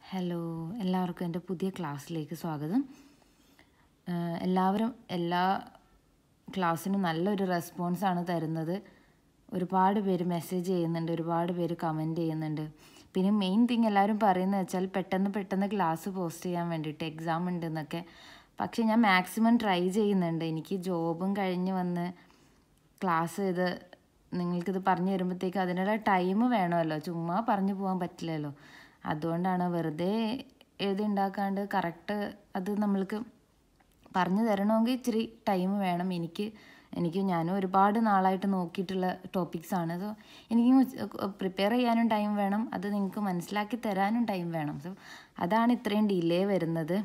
hello എല്ലാവർക്കും എൻ്റെ പുതിയ ക്ലാസ്സിലേക്ക് സ്വാഗതം ഏഹ് എല്ലാവരും എല്ലാ ക്ലാസ്സിനും നല്ലൊരു റെസ്പോൺസാണ് തരുന്നത് ഒരുപാട് പേര് മെസ്സേജ് ചെയ്യുന്നുണ്ട് ഒരുപാട് പേര് കമൻറ്റ് ചെയ്യുന്നുണ്ട് പിന്നെ മെയിൻ തിങ് എല്ലാവരും പറയുന്നത് വെച്ചാൽ പെട്ടെന്ന് പെട്ടെന്ന് ക്ലാസ് പോസ്റ്റ് ചെയ്യാൻ വേണ്ടിയിട്ട് എക്സാം ഉണ്ടെന്നൊക്കെ പക്ഷേ ഞാൻ മാക്സിമം ട്രൈ ചെയ്യുന്നുണ്ട് എനിക്ക് ജോബും കഴിഞ്ഞ് വന്ന് ക്ലാസ് ഇത് നിങ്ങൾക്കിത് പറഞ്ഞു തരുമ്പോഴത്തേക്ക് അതിനുള്ള ടൈം വേണമല്ലോ ചുമ്മാ പറഞ്ഞു പോകാൻ പറ്റില്ലല്ലോ അതുകൊണ്ടാണ് വെറുതെ എഴുതി ഉണ്ടാക്കാണ്ട് കറക്റ്റ് അത് നമ്മൾക്ക് പറഞ്ഞു തരണമെങ്കിൽ ഇച്ചിരി ടൈം വേണം എനിക്ക് എനിക്ക് ഞാനും ഒരുപാട് നാളായിട്ട് നോക്കിയിട്ടുള്ള ടോപ്പിക്സാണ് സോ എനിക്ക് പ്രിപ്പയർ ചെയ്യാനും ടൈം വേണം അത് നിങ്ങൾക്ക് മനസ്സിലാക്കി തരാനും ടൈം വേണം സോ അതാണ് ഇത്രയും ഡിലേ വരുന്നത്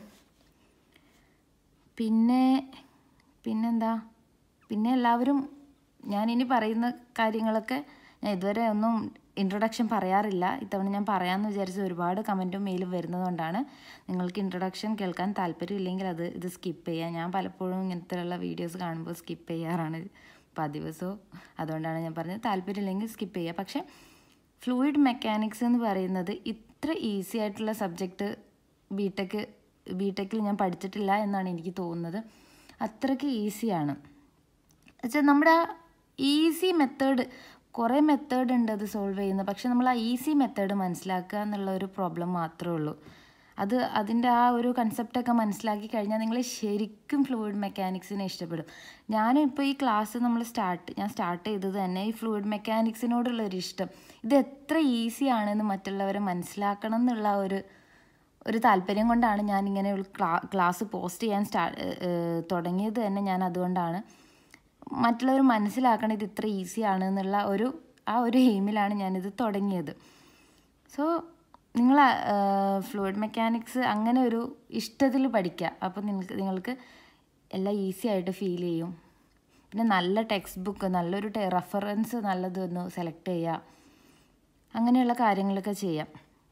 പിന്നെ പിന്നെന്താ പിന്നെ എല്ലാവരും ഞാനിനി പറയുന്ന കാര്യങ്ങളൊക്കെ ഞാൻ ഇതുവരെ ഒന്നും ഇൻട്രൊഡക്ഷൻ പറയാറില്ല ഇത്തവണ ഞാൻ പറയാമെന്ന് വിചാരിച്ച ഒരുപാട് കമൻറ്റും മെയിലും വരുന്നതുകൊണ്ടാണ് നിങ്ങൾക്ക് ഇൻട്രൊഡക്ഷൻ കേൾക്കാൻ താല്പര്യമില്ലെങ്കിൽ അത് ഇത് സ്കിപ്പ് ചെയ്യാം ഞാൻ പലപ്പോഴും ഇങ്ങനത്തെയുള്ള വീഡിയോസ് കാണുമ്പോൾ സ്കിപ്പ് ചെയ്യാറാണ് പതിവ് സോ അതുകൊണ്ടാണ് ഞാൻ പറഞ്ഞത് താല്പര്യമില്ലെങ്കിൽ സ്കിപ്പ് ചെയ്യുക പക്ഷേ ഫ്ലൂയിഡ് മെക്കാനിക്സ് എന്ന് പറയുന്നത് ഇത്ര ഈസി ആയിട്ടുള്ള സബ്ജക്റ്റ് ബിടെക് ബിടെക്കിൽ ഞാൻ പഠിച്ചിട്ടില്ല എന്നാണ് എനിക്ക് തോന്നുന്നത് അത്രയ്ക്ക് ഈസിയാണ് വെച്ചാൽ നമ്മുടെ ആ ഈസി മെത്തേഡ് കുറേ മെത്തേഡ് ഉണ്ട് അത് സോൾവ് ചെയ്യുന്നത് പക്ഷെ നമ്മൾ ആ ഈസി മെത്തേഡ് മനസ്സിലാക്കുക എന്നുള്ള ഒരു പ്രോബ്ലം മാത്രമേ ഉള്ളൂ അത് അതിൻ്റെ ആ ഒരു കൺസെപ്റ്റൊക്കെ മനസ്സിലാക്കി കഴിഞ്ഞാൽ നിങ്ങൾ ശരിക്കും ഫ്ലൂയിഡ് മെക്കാനിക്സിനെ ഇഷ്ടപ്പെടും ഞാനിപ്പോൾ ഈ ക്ലാസ് നമ്മൾ സ്റ്റാർട്ട് ഞാൻ സ്റ്റാർട്ട് ചെയ്തത് തന്നെ ഈ ഫ്ലൂയിഡ് മെക്കാനിക്സിനോടുള്ള ഒരു ഇഷ്ടം ഇത് എത്ര ഈസി ആണെന്ന് മറ്റുള്ളവരെ മനസ്സിലാക്കണം എന്നുള്ള ഒരു ഒരു താല്പര്യം കൊണ്ടാണ് ഞാൻ ഇങ്ങനെ ഒരു ക്ലാ ക്ലാസ് പോസ്റ്റ് ചെയ്യാൻ സ്റ്റാ തുടങ്ങിയത് തന്നെ ഞാൻ അതുകൊണ്ടാണ് മറ്റുള്ളവർ മനസ്സിലാക്കണം ഇത് ഇത്ര ഈസി ആണ് എന്നുള്ള ഒരു ആ ഒരു എയിമിലാണ് ഞാനിത് തുടങ്ങിയത് സോ നിങ്ങൾ ഫ്ലൂയിഡ് മെക്കാനിക്സ് അങ്ങനെ ഒരു ഇഷ്ടത്തിൽ പഠിക്കുക അപ്പോൾ നിങ്ങൾക്ക് നിങ്ങൾക്ക് എല്ലാം ഈസി ആയിട്ട് ഫീൽ ചെയ്യും പിന്നെ നല്ല ടെക്സ്റ്റ് ബുക്ക് നല്ലൊരു റെഫറൻസ് നല്ലതൊന്ന് സെലക്ട് ചെയ്യുക അങ്ങനെയുള്ള കാര്യങ്ങളൊക്കെ ചെയ്യാം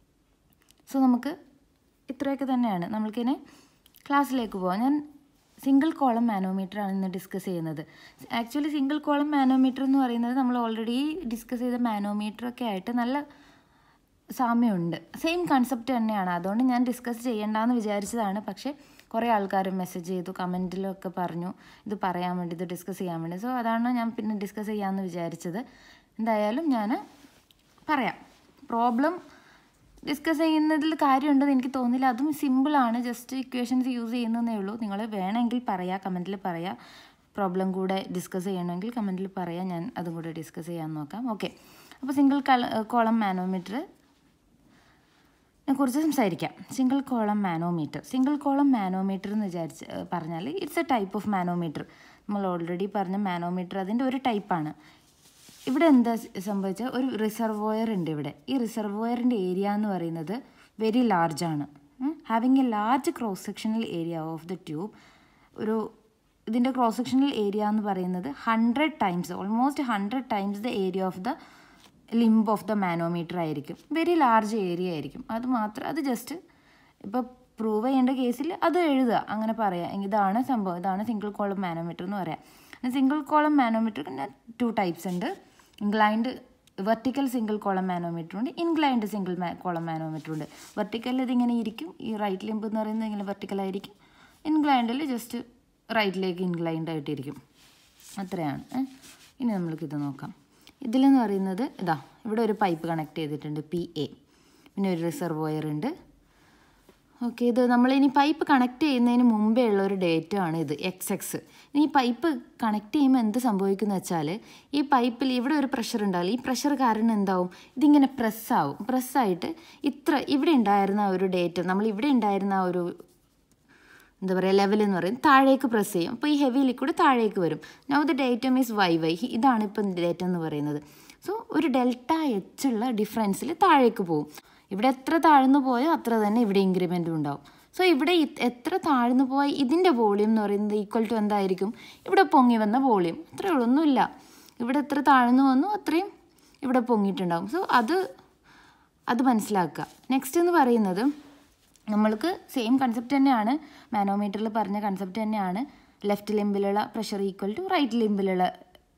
സോ നമുക്ക് ഇത്രയൊക്കെ തന്നെയാണ് നമ്മൾക്കിനി ക്ലാസ്സിലേക്ക് പോകാം ഞാൻ സിംഗിൾ കോളം മാനോമീറ്റർ ആണ് ഇന്ന് ഡിസ്കസ് ചെയ്യുന്നത് ആക്ച്വലി സിംഗിൾ കോളം മാനോമീറ്റർ എന്ന് പറയുന്നത് നമ്മൾ ഓൾറെഡി ഡിസ്കസ് ചെയ്ത മാനോമീറ്റർ ഒക്കെ ആയിട്ട് നല്ല സാമ്യമുണ്ട് സെയിം കൺസെപ്റ്റ് തന്നെയാണ് അതുകൊണ്ട് ഞാൻ ഡിസ്കസ് ചെയ്യേണ്ടെന്ന് വിചാരിച്ചതാണ് പക്ഷേ കുറേ ആൾക്കാർ മെസ്സേജ് ചെയ്തു കമൻറ്റിലൊക്കെ പറഞ്ഞു ഇത് പറയാൻ വേണ്ടി ഇത് ഡിസ്കസ് ചെയ്യാൻ വേണ്ടി സോ അതാണ് ഞാൻ പിന്നെ ഡിസ്കസ് ചെയ്യാമെന്ന് വിചാരിച്ചത് എന്തായാലും ഞാൻ പറയാം പ്രോബ്ലം ഡിസ്കസ് ചെയ്യുന്നതിൽ കാര്യമുണ്ടെന്ന് എനിക്ക് തോന്നില്ല അതും സിമ്പിളാണ് ജസ്റ്റ് ഇക്വേഷൻസ് യൂസ് ചെയ്യുന്നതേ ഉള്ളൂ നിങ്ങൾ വേണമെങ്കിൽ പറയാം കമൻറ്റിൽ പറയാം പ്രോബ്ലം കൂടെ ഡിസ്കസ് ചെയ്യണമെങ്കിൽ കമൻറ്റിൽ പറയാം ഞാൻ അതും കൂടെ ഡിസ്കസ് ചെയ്യാൻ നോക്കാം ഓക്കെ അപ്പോൾ സിംഗിൾ കോളം മാനോമീറ്റർ കുറിച്ച് സംസാരിക്കാം single column manometer single column manometer എന്ന് വിചാരിച്ച് പറഞ്ഞാൽ it's a type of manometer നമ്മൾ ഓൾറെഡി പറഞ്ഞ മാനോമീറ്റർ അതിൻ്റെ ഒരു ടൈപ്പാണ് ഇവിടെ എന്താ സംഭവിച്ചാൽ ഒരു റിസർവോയർ ഉണ്ട് ഇവിടെ ഈ റിസർവോയറിൻ്റെ ഏരിയ എന്ന് പറയുന്നത് വെരി ലാർജ് ആണ് having a large cross sectional area of the tube ഒരു ഇതിൻ്റെ ക്രോസ് സെക്ഷണൽ ഏരിയ എന്ന് പറയുന്നത് hundred times almost hundred times the area of the limb of the manometer ആയിരിക്കും വെരി ലാർജ് ഏരിയ ആയിരിക്കും അത് മാത്രം അത് ജസ്റ്റ് ഇപ്പോൾ പ്രൂവ് ചെയ്യേണ്ട കേസിൽ അത് എഴുതുക അങ്ങനെ പറയാം ഇതാണ് സംഭവം ഇതാണ് സിംഗിൾ കോളം മാനോമീറ്റർ എന്ന് പറയാം സിംഗിൾ കോളം മാനോമീറ്റർ പിന്നെ ടു ടൈപ്സ് ഉണ്ട് inclined vertical single column manometer ഉണ്ട് ഇൻക്ലൈൻഡ് സിംഗിൾ കോളം മാനോമീറ്റർ ഉണ്ട് വെർട്ടിക്കലിൽ ഇതിങ്ങനെ ഇരിക്കും ഈ റൈറ്റ് ലിംബ് എന്ന് പറയുന്നത് ഇങ്ങനെ വെർട്ടിക്കലായിരിക്കും ഇൻക്ലൈൻഡിൽ ജസ്റ്റ് റൈറ്റിലേക്ക് ഇൻക്ലൈൻഡ് ആയിട്ടിരിക്കും അത്രയാണ് ഇനി നമ്മൾക്കിത് നോക്കാം ഇതിലെന്ന് പറയുന്നത് ഇതാ ഇവിടെ ഒരു പൈപ്പ് കണക്ട് ചെയ്തിട്ടുണ്ട് പി എ പിന്നെ ഒരു റിസർവോയർ ഉണ്ട് ഓക്കെ ഇത് നമ്മളിനി പൈപ്പ് കണക്ട് ചെയ്യുന്നതിന് മുമ്പേ ഉള്ള ഒരു ഡേറ്റ ആണ് ഇത് എക്സ് എക്സ് ഇനി ഈ പൈപ്പ് കണക്ട് ചെയ്യുമ്പോൾ എന്ത് സംഭവിക്കുന്നു വെച്ചാൽ ഈ പൈപ്പിൽ ഇവിടെ ഒരു പ്രഷർ ഉണ്ടാവില്ല ഈ പ്രഷർ കാരണം എന്താവും ഇതിങ്ങനെ പ്രസ്സാവും പ്രസ്സായിട്ട് ഇത്ര ഇവിടെ ഉണ്ടായിരുന്ന ഒരു ഡേറ്റ നമ്മൾ ഇവിടെ ഉണ്ടായിരുന്ന ഒരു എന്താ പറയുക ലെവൽ എന്ന് പറയും താഴേക്ക് പ്രസ് ചെയ്യും അപ്പോൾ ഈ ഹെവി ലിക്വിഡ് താഴേക്ക് വരും now the datum is Y Y ഇതാണ് ഇപ്പം ഡേറ്റ എന്ന് പറയുന്നത് സോ ഒരു ഡെൽറ്റ എച്ച് ഉള്ള ഡിഫറൻസിൽ താഴേക്ക് പോകും ഇവിടെ എത്ര താഴ്ന്നു പോയോ അത്ര തന്നെ ഇവിടെ ഇൻക്രിമെൻറ്റും ഉണ്ടാവും സോ ഇവിടെ എത്ര താഴ്ന്നു പോയ ഇതിൻ്റെ വോളിയം എന്ന് പറയുന്നത് ഈക്വൽ ടു എന്തായിരിക്കും ഇവിടെ പൊങ്ങി വന്ന വോളിയം അത്രയേ ഉള്ളൂ ഒന്നുമില്ല ഇവിടെ എത്ര താഴ്ന്നു വന്നു അത്രയും ഇവിടെ പൊങ്ങിയിട്ടുണ്ടാവും സോ അത് അത് മനസ്സിലാക്കുക നെക്സ്റ്റ് എന്ന് പറയുന്നത് നമ്മൾക്ക് സെയിം കൺസെപ്റ്റ് തന്നെയാണ് മാനോമീറ്ററിൽ പറഞ്ഞ കൺസെപ്റ്റ് തന്നെയാണ് ലെഫ്റ്റ് ലിംബിലുള്ള പ്രഷർ ഈക്വൽ ടു റൈറ്റ് ലിംബിലുള്ള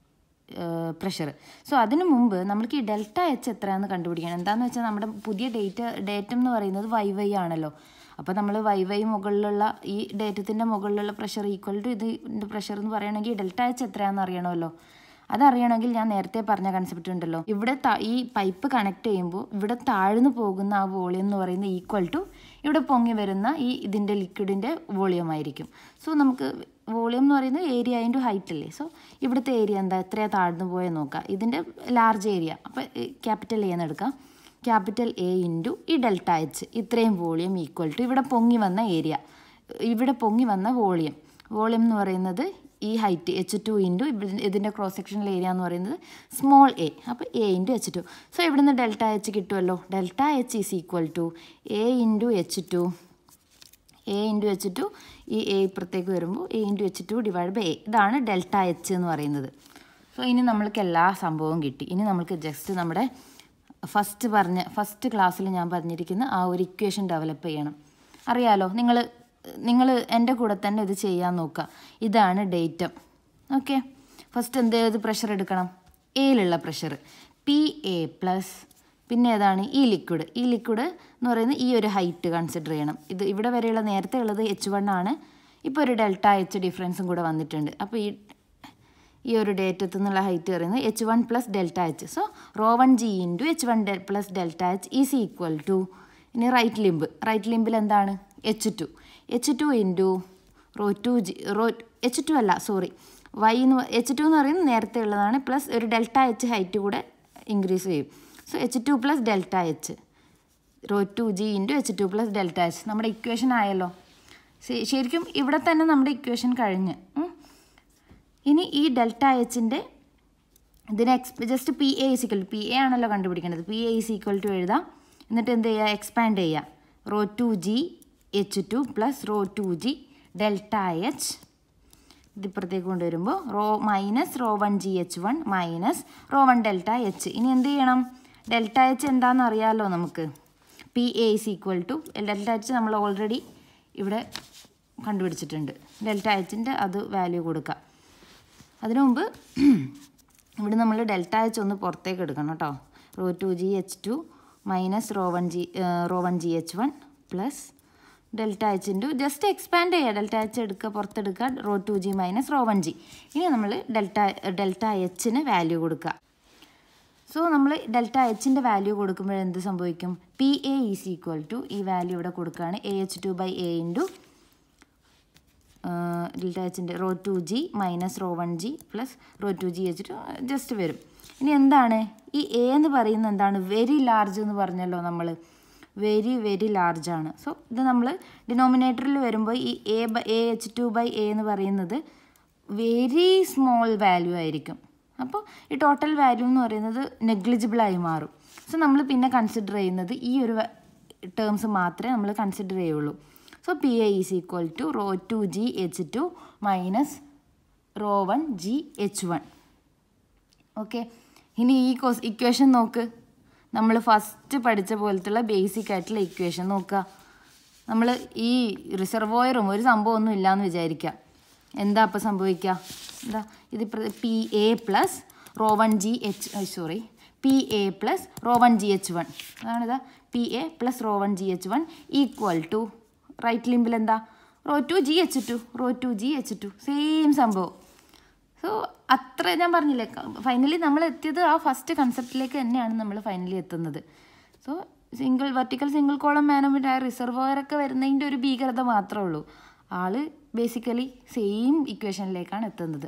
പ്രഷർ സോ അതിനു മുമ്പ് നമുക്ക് ഈ ഡെൽറ്റ എച്ച് എത്രയാണെന്ന് കണ്ടുപിടിക്കണം എന്താണെന്ന് വെച്ചാൽ നമ്മുടെ പുതിയ ഡേറ്റ് ഡേറ്റം എന്ന് പറയുന്നത് വൈ വൈ ആണല്ലോ അപ്പോൾ നമ്മൾ വൈ വൈ മുകളിലുള്ള ഈ ഡേറ്റത്തിൻ്റെ മുകളിലുള്ള പ്രഷർ ഈക്വൽ ടു ഇതിൻ്റെ പ്രഷർ എന്ന് പറയുകയാണെങ്കിൽ ഡെൽറ്റ എച്ച് എത്രയാണെന്ന് അറിയണമല്ലോ അതറിയണമെങ്കിൽ ഞാൻ നേരത്തെ പറഞ്ഞ കൺസെപ്റ്റ് ഉണ്ടല്ലോ ഇവിടെ ഈ പൈപ്പ് കണക്ട് ചെയ്യുമ്പോൾ ഇവിടെ താഴ്ന്നു പോകുന്ന ആ വോളിയം എന്ന് പറയുന്നത് ഈക്വൽ ടു ഇവിടെ പൊങ്ങി വരുന്ന ഈ ഇതിൻ്റെ ലിക്വിഡിൻ്റെ വോളിയം ആയിരിക്കും സോ നമുക്ക് വോളിയം എന്ന് പറയുന്നത് ഏരിയ അതിൻ്റെ ഹൈറ്റ് അല്ലേ സോ ഇവിടുത്തെ ഏരിയ എന്താ എത്രയാണ് താഴ്ന്നു പോയെന്ന് നോക്കാം ഇതിൻ്റെ ലാർജ് ഏരിയ അപ്പോൾ ക്യാപിറ്റൽ എന്ന് എടുക്കാം ക്യാപിറ്റൽ എ ഇൻറ്റു ഈ ഡെൽറ്റ എച്ച് ഇത്രയും വോളിയം ഈക്വൽ ടു ഇവിടെ പൊങ്ങി വന്ന ഏരിയ ഇവിടെ പൊങ്ങി വന്ന വോളിയം വോളിയം എന്ന് പറയുന്നത് ഈ ഹൈറ്റ് എച്ച് ടു ഇൻറ്റു ഇതിൻ്റെ ക്രോസ് സെക്ഷണൽ ഏരിയ എന്ന് പറയുന്നത് സ്മോൾ എ അപ്പോൾ A into H two so ഇവിടുന്ന് ഡെൽറ്റ എച്ച് കിട്ടുമല്ലോ delta H is equal to A into H two A into H two ഈ എ ഇപ്പുറത്തേക്ക് വരുമ്പോൾ A into H two divide by A ഇതാണ് delta H എന്ന് പറയുന്നത് so ഇനി നമ്മൾക്ക് എല്ലാ സംഭവവും കിട്ടി ഇനി നമുക്ക് ജസ്റ്റ് നമ്മുടെ ഫസ്റ്റ് പറഞ്ഞ ഫസ്റ്റ് ക്ലാസ്സിൽ ഞാൻ പറഞ്ഞിരിക്കുന്ന ആ ഒരു ഇക്വേഷൻ ഡെവലപ്പ് ചെയ്യണം അറിയാലോ നിങ്ങൾ നിങ്ങൾ എൻ്റെ കൂടെ തന്നെ ഇത് ചെയ്യാൻ നോക്കുക ഇതാണ് ഡേറ്റം ഓക്കെ ഫസ്റ്റ് എന്ത് ഏത് പ്രഷർ എടുക്കണം എയിലുള്ള പ്രഷർ പി എ പ്ലസ് പിന്നെ ഏതാണ് ഈ ലിക്വിഡ് ഈ ലിക്വിഡ് എന്ന് പറയുന്നത് ഈ ഒരു ഹൈറ്റ് കൺസിഡർ ചെയ്യണം ഇത് ഇവിടെ വരെയുള്ള നേരത്തെ ഉള്ളത് എച്ച് വൺ ആണ് ഇപ്പോൾ ഒരു ഡെൽറ്റ എച്ച് ഡിഫറൻസും കൂടെ വന്നിട്ടുണ്ട് അപ്പോൾ ഈ ഈ ഒരു ഡേറ്റത്തു നിന്നുള്ള ഹൈറ്റ് പറയുന്നത് H one plus delta H so rho one G into H one plus delta H is equal to ഇനി റൈറ്റ് ലിംബ് റൈറ്റ് ലിംബിൽ എന്താണ് H two H two into rho two G rho H two അല്ല sorry Y എന്ന് H two എന്ന് പറയുന്നത് നേരത്തെ ഉള്ളതാണ് plus ഒരു ഡെൽറ്റ എച്ച് ഹൈറ്റ് കൂടെ ഇൻക്രീസ് ചെയ്യും so H two plus delta H rho two G into H two plus delta H നമ്മുടെ ഇക്വേഷൻ ആയല്ലോ ശരിക്കും ഇവിടെ തന്നെ നമ്മുടെ ഇക്വേഷൻ കഴിഞ്ഞ് ഇനി ഈ ഡെൽറ്റ എച്ചിൻ്റെ ഇതിനെ X just P A is equal P A ആണല്ലോ കണ്ടുപിടിക്കേണ്ടത് P A is equal to എഴുതാം എന്നിട്ട് എന്ത് ചെയ്യുക എക്സ്പാൻഡ് ചെയ്യുക rho two G H two plus rho two G delta H ഇതിപ്പുറത്തേക്ക് കൊണ്ടുവരുമ്പോൾ rho minus rho one G H one minus rho one delta H ഇനി എന്ത് ചെയ്യണം ഡെൽറ്റ എച്ച് എന്താണെന്ന് അറിയാമല്ലോ നമുക്ക് P A is equal to delta H നമ്മൾ already ഇവിടെ കണ്ടുപിടിച്ചിട്ടുണ്ട് ഡെൽറ്റ എച്ചിൻ്റെ അത് വാല്യൂ കൊടുക്കുക അതിനു മുമ്പ് ഇവിടെ നമ്മൾ ഡെൽറ്റ എച്ച് ഒന്ന് പുറത്തേക്ക് എടുക്കണം കേട്ടോ rho two G H two minus rho one G rho one G H one plus delta H into just expand ചെയ്യുക ഡെൽറ്റ എച്ച് എടുക്കുക പുറത്തെടുക്കുക rho two G minus rho one G ഇനി നമ്മൾ delta delta എച്ചിന് value കൊടുക്കുക so നമ്മൾ delta എച്ചിൻ്റെ value കൊടുക്കുമ്പോൾ എന്ത് സംഭവിക്കും P A is equal to ഈ വാല്യൂ ഇവിടെ കൊടുക്കുകയാണ് A H two by A into delta എച്ചിൻ്റെ rho two G minus rho one G plus rho two G H two just വരും ഇനി എന്താണ് ഈ എ എന്ന് പറയുന്നത് എന്താണ് വെരി ലാർജ് എന്ന് പറഞ്ഞല്ലോ നമ്മൾ വെരി വെരി ലാർജ് ആണ് സോ ഇത് നമ്മൾ ഡിനോമിനേറ്ററിൽ വരുമ്പോൾ ഈ A by A H two by A എന്ന് പറയുന്നത് വെരി സ്മോൾ വാല്യൂ ആയിരിക്കും അപ്പോൾ ഈ ടോട്ടൽ വാല്യൂ എന്ന് പറയുന്നത് നെഗ്ലിജിബിളായി മാറും സോ നമ്മൾ പിന്നെ കൺസിഡർ ചെയ്യുന്നത് ഈ ഒരു ടേംസ് മാത്രമേ നമ്മൾ കൺസിഡർ ചെയ്യുള്ളൂ so P A is equal to rho two G H two minus rho one G H one okay ഇനി ഈ കോസ് ഇക്വേഷൻ നോക്ക് നമ്മൾ ഫസ്റ്റ് പഠിച്ച പോലത്തുള്ള ബേസിക് ആയിട്ടുള്ള ഇക്വേഷൻ നോക്കുക നമ്മൾ ഈ റിസർവോയറും ഒരു സംഭവമൊന്നും ഇല്ലയെന്ന് വിചാരിക്കുക എന്താ അപ്പോൾ സംഭവിക്കുക എന്താ ഇത് P A plus rho one G H sorry P A plus rho one G H one അതാണിതാ P A plus rho one G H one equal to right ലിമ്പിൽ എന്താ rho two G H two rho two G H two same സംഭവം so അത്ര ഞാൻ പറഞ്ഞില്ലേ finally നമ്മൾ എത്തിയത് ആ ഫസ്റ്റ് കൺസെപ്റ്റിലേക്ക് തന്നെയാണ് നമ്മൾ ഫൈനലി എത്തുന്നത് so single vertical single column manometer ആ റിസർവോയറൊക്കെ വരുന്നതിൻ്റെ ഒരു ഭീകരത മാത്രമേ ഉള്ളൂ ആള് ബേസിക്കലി സെയിം ഇക്വേഷനിലേക്കാണ് എത്തുന്നത്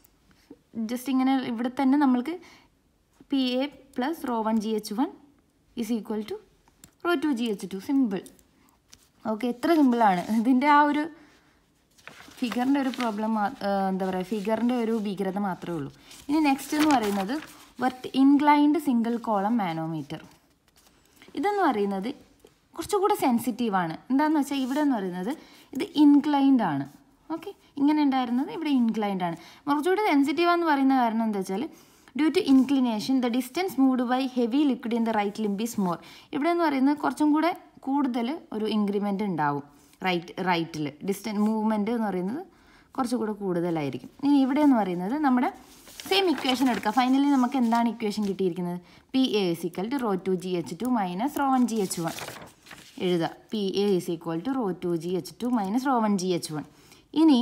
ജസ്റ്റ് ഇങ്ങനെ ഇവിടെ തന്നെ നമ്മൾക്ക് P A plus rho one G H one is equal to rho two G H two simple okay എത്ര സിമ്പിളാണ് ഇതിൻ്റെ ആ ഒരു ഫിഗറിൻ്റെ ഒരു പ്രോബ്ലം എന്താ പറയുക ഫിഗറിൻ്റെ ഒരു ഭീകരത മാത്രമേ ഉള്ളൂ ഇനി നെക്സ്റ്റ് എന്ന് പറയുന്നത് വെർട്ട് ഇൻക്ലൈൻഡ് സിംഗിൾ കോളം മാനോമീറ്റർ ഇതെന്ന് പറയുന്നത് കുറച്ചുകൂടെ സെൻസിറ്റീവാണ് എന്താണെന്ന് വെച്ചാൽ ഇവിടെ എന്ന് പറയുന്നത് ഇത് ഇൻക്ലൈൻഡ് ആണ് ഓക്കെ ഇങ്ങനെ ഉണ്ടായിരുന്നത് ഇവിടെ ഇൻക്ലൈൻഡ് ആണ് കുറച്ചുകൂടി സെൻസിറ്റീവാന്ന് പറയുന്ന കാരണം എന്താ വെച്ചാൽ due to inclination the distance moved by heavy liquid in the right limb is more ഇവിടെ എന്ന് പറയുന്നത് കുറച്ചും കൂടെ കൂടുതൽ ഒരു ഇൻക്രിമെൻ്റ് ഉണ്ടാവും റൈറ്റ് റൈറ്റിൽ ഡിസ്റ്റൻസ് മൂവ്മെൻറ്റ് എന്ന് പറയുന്നത് കുറച്ചുകൂടെ കൂടുതലായിരിക്കും ഇനി ഇവിടെ എന്ന് പറയുന്നത് നമ്മുടെ സെയിം ഇക്വേഷൻ എടുക്കുക ഫൈനലി നമുക്ക് എന്താണ് ഇക്വേഷൻ കിട്ടിയിരിക്കുന്നത് P A is equal to rho two G H two minus rho one G H one എഴുതുക P A is equal to rho two G H two minus rho one G H one ഇനി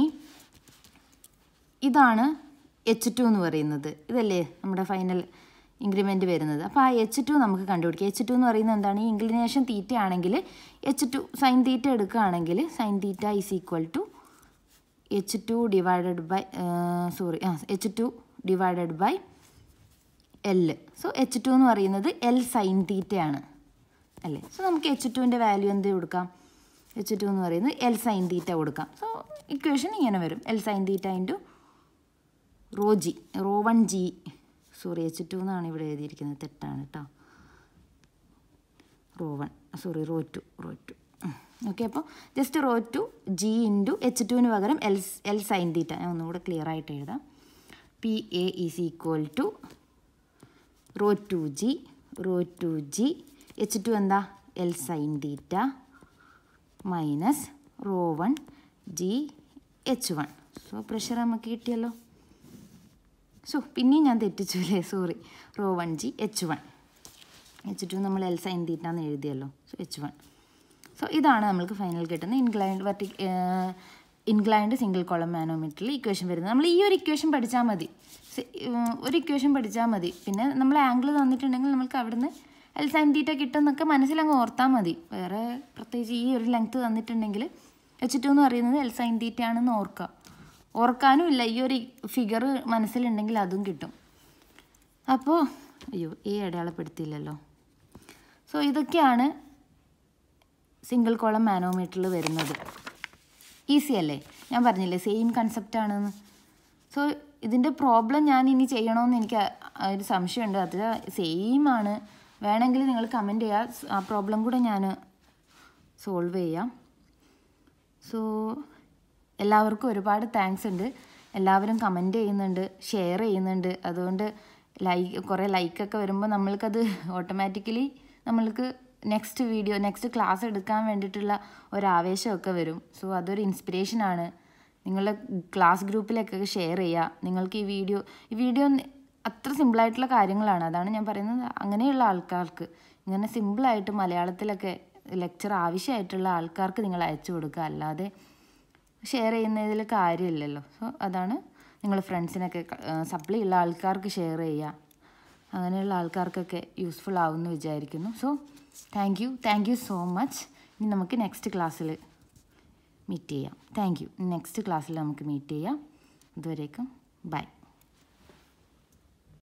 ഇതാണ് H two എന്ന് പറയുന്നത് ഇതല്ലേ നമ്മുടെ final increment വരുന്നത് അപ്പോൾ ആ എച്ച് ടു നമുക്ക് കണ്ടുപിടിക്കാം എച്ച് ടു എന്ന് പറയുന്നത് എന്താണ് ഈ ഇൻക്ലിനേഷൻ തീറ്റ ആണെങ്കിൽ എച്ച് ടു സൈൻ തീറ്റ എടുക്കുകയാണെങ്കിൽ sine theta is equal to H two divided by sorry ആ h two divided by L so H two എന്ന് പറയുന്നത് എൽ സൈൻ തീറ്റയാണ് അല്ലേ സോ നമുക്ക് എച്ച് ടുവിൻ്റെ വാല്യൂ എന്ത് കൊടുക്കാം എച്ച് ടു എന്ന് പറയുന്നത് എൽ സൈൻ തീറ്റ കൊടുക്കാം സോ ഇക്വേഷൻ ഇങ്ങനെ വരും L sine theta into rho g rho one g sorry h two എന്നാണ് ഇവിടെ എഴുതിയിരിക്കുന്നത് തെറ്റാണ് കേട്ടോ rho one sorry rho two rho two okay അപ്പോൾ just rho two G into h ടുവിന് പകരം എൽ എൽ സൈൻ തീറ്റ ഞാൻ ഒന്നുകൂടെ ക്ലിയർ ആയിട്ട് എഴുതാം P A is equal to rho two G rho two G H two എന്താ L sine theta minus rho one G H one so pressure നമുക്ക് കിട്ടിയല്ലോ so പിന്നെയും ഞാൻ തെറ്റിച്ചു അല്ലേ sorry rho one G H one h two നമ്മൾ L sine തീറ്റാന്ന് എഴുതിയല്ലോ സോ എച്ച് വൺ സോ ഇതാണ് നമ്മൾക്ക് ഫൈനൽ കിട്ടുന്ന inclined vertical inclined single column മാനോമീറ്ററിൽ ഇക്വേഷൻ വരുന്നത് നമ്മൾ ഈ ഒരു ഇക്വേഷൻ പഠിച്ചാൽ മതി സി- ഏർ ഒരു ഇക്വേഷൻ പഠിച്ചാൽ മതി പിന്നെ നമ്മൾ ആംഗിൾ തന്നിട്ടുണ്ടെങ്കിൽ നമുക്ക് അവിടുന്ന് എൽ സൈൻ തീറ്റ കിട്ടുമെന്നൊക്കെ മനസ്സിലങ്ങ് ഓർത്താൽ മതി വേറെ പ്രത്യേകിച്ച് ഈ ഒരു ലെങ്ത് തന്നിട്ടുണ്ടെങ്കിൽ എച്ച് ടു എന്ന് പറയുന്നത് എൽ സൈൻ തീറ്റ ആണെന്ന് ഓർക്കുക ഓർക്കാനും ഇല്ല ഈ ഒരു ഫിഗർ മനസ്സിലുണ്ടെങ്കിൽ അതും കിട്ടും അപ്പോൾ അയ്യോ എ അടയാളപ്പെടുത്തിയില്ലല്ലോ സോ ഇതൊക്കെയാണ് സിംഗിൾ കോളം മാനോമീറ്ററിൽ വരുന്നത് ഈസി അല്ലേ ഞാൻ പറഞ്ഞില്ലേ സെയിം കൺസെപ്റ്റ് ആണെന്ന് സോ ഇതിൻ്റെ പ്രോബ്ലം ഞാൻ ഇനി ചെയ്യണമെന്ന് എനിക്ക് ആ- ആ ഒരു സംശയമുണ്ട് അത് സെയിം ആണ് വേണമെങ്കിൽ നിങ്ങൾ കമൻറ്റ് ചെയ്യുക ആ പ്രോബ്ലം കൂടെ ഞാൻ സോൾവ് ചെയ്യാം സോ എല്ലാവർക്കും ഒരുപാട് താങ്ക്സ് ഉണ്ട് എല്ലാവരും കമൻറ്റ് ചെയ്യുന്നുണ്ട് ഷെയർ ചെയ്യുന്നുണ്ട് അതുകൊണ്ട് ലൈക്ക് കുറേ ലൈക്കൊക്കെ വരുമ്പോൾ നമ്മൾക്കത് ഓട്ടോമാറ്റിക്കലി നമ്മൾക്ക് നെക്സ്റ്റ് വീഡിയോ നെക്സ്റ്റ് ക്ലാസ് എടുക്കാൻ വേണ്ടിയിട്ടുള്ള ഒരു ആവേശമൊക്കെ വരും സോ അതൊരു ഇൻസ്പിറേഷനാണ് നിങ്ങളുടെ ക്ലാസ് ഗ്രൂപ്പിലൊക്കെ ഷെയർ ചെയ്യുക നിങ്ങൾക്ക് ഈ വീഡിയോ ഈ വീഡിയോ അത്ര സിമ്പിളായിട്ടുള്ള കാര്യങ്ങളാണ് അതാണ് ഞാൻ പറയുന്നത് അങ്ങനെയുള്ള ആൾക്കാർക്ക് ഇങ്ങനെ സിമ്പിളായിട്ട് മലയാളത്തിലൊക്കെ ലെക്ചർ ആവശ്യമായിട്ടുള്ള ആൾക്കാർക്ക് നിങ്ങൾ അയച്ചു കൊടുക്കുക അല്ലാതെ ഷെയർ ചെയ്യുന്നതിൽ കാര്യമില്ലല്ലോ സോ അതാണ് നിങ്ങൾ ഫ്രണ്ട്സിനൊക്കെ സപ്ലൈ ഉള്ള ആൾക്കാർക്ക് ഷെയർ ചെയ്യുക അങ്ങനെയുള്ള ആൾക്കാർക്കൊക്കെ യൂസ്ഫുൾ ആവുമെന്ന് വിചാരിക്കുന്നു so thank you thank you so much ഇനി നമുക്ക് നെക്സ്റ്റ് ക്ലാസ്സിൽ മീറ്റ് ചെയ്യാം താങ്ക് യു നെക്സ്റ്റ് ക്ലാസ്സിൽ നമുക്ക് മീറ്റ് ചെയ്യാം ഇതുവരേക്കും ബൈ